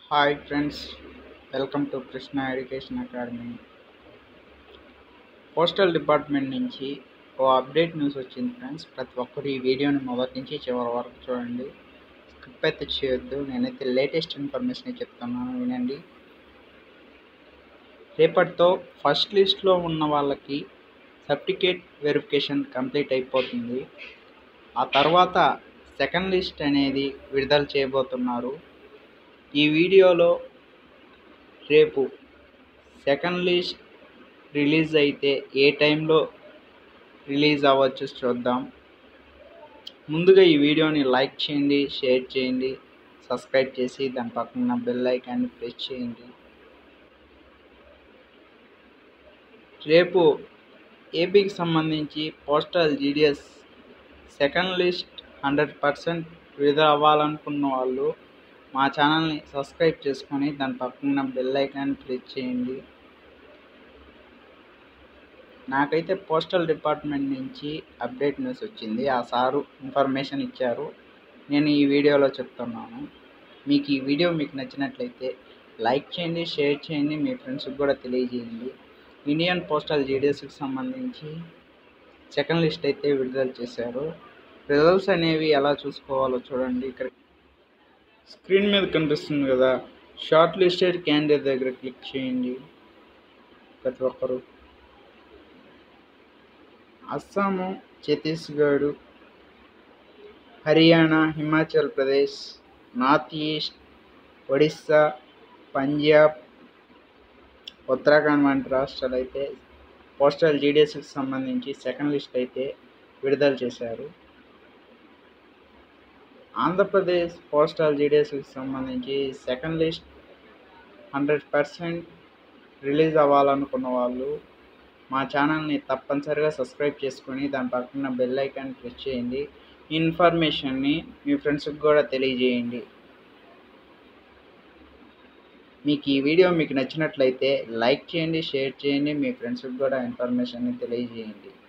hi friends welcome to Krishna education academy postal department నుంచి ఓ update news వచ్చింది friends ప్రతి ఒక్కరు ఈ వీడియోని మొదటి నుంచి చివరి వరకు చూడండి స్కిప్ అయితే చేయొద్దు నేనైతే లేటెస్ట్ ఇన్ఫర్మేషన్ చెప్తున్నాను వినండి రేపటితో ఫస్ట్ లిస్ట్లో ఉన్న వాళ్ళకి సర్టిఫికేట్ వెరిఫికేషన్ కంప్లీట్ అయిపోతుంది ఆ తర్వాత సెకండ్ లిస్ట్ అనేది విడుదల చేయబోతున్నారు ఈ వీడియోలో రేపు సెకండ్ లిస్ట్ రిలీజ్ అయితే ఏ టైంలో రిలీజ్ అవ్వచ్చు చూద్దాం ముందుగా ఈ వీడియోని లైక్ చేయండి షేర్ చేయండి సబ్స్క్రైబ్ చేసి దాని పక్కన బెల్ ఐకాన్ని ప్రెస్ చేయండి రేపు ఏపీకి సంబంధించి postal GDS second list hundred percent విడుదల అవ్వాలనుకున్న వాళ్ళు మా ఛానల్ని సబ్స్క్రైబ్ చేసుకొని దాని పక్కన బెల్ ఐకాన్ క్లిక్ చేయండి నాకైతే పోస్టల్ డిపార్ట్మెంట్ నుంచి అప్డేట్ న్యూస్ వచ్చింది ఆ సారు ఇన్ఫర్మేషన్ ఇచ్చారు నేను ఈ వీడియోలో చెప్తున్నాను మీకు ఈ వీడియో మీకు నచ్చినట్లయితే లైక్ చేయండి షేర్ చేయండి మీ ఫ్రెండ్స్కి కూడా తెలియజేయండి ఇండియన్ పోస్టల్ జీడిఎస్కి సంబంధించి సెకండ్ లిస్ట్ అయితే విడుదల చేశారు రిజల్ట్స్ అనేవి ఎలా చూసుకోవాలో చూడండి ఇక్కడ స్క్రీన్ మీద కనిపిస్తుంది కదా షార్ట్ లిస్టెడ్ క్యాండిడేట్ దగ్గర క్లిక్ చేయండి ప్రతి ఒక్కరు అస్సాము ఛత్తీస్గఢ్ హర్యానా హిమాచల్ ప్రదేశ్ నార్త్ ఈస్ట్ ఒడిస్సా పంజాబ్ ఉత్తరాఖండ్ వంటి రాష్ట్రాలు అయితే పోస్టల్ జీడిఎస్కి సంబంధించి సెకండ్ లిస్ట్ అయితే విడుదల చేశారు ఆంధ్రప్రదేశ్ పోస్టల్ జీడిఎస్కి సంబంధించి second list hundred percent release అవ్వాలనుకున్న వాళ్ళు మా ఛానల్ని తప్పనిసరిగా సబ్స్క్రైబ్ చేసుకొని దాని పక్కన బెల్ ఐకాన్ ప్రెస్ చేయండి ఈ ఇన్ఫర్మేషన్ని మీ ఫ్రెండ్స్కి కూడా తెలియజేయండి మీకు ఈ వీడియో మీకు నచ్చినట్లయితే లైక్ చేయండి షేర్ చేయండి మీ ఫ్రెండ్స్కి కూడా ఇన్ఫర్మేషన్ని తెలియజేయండి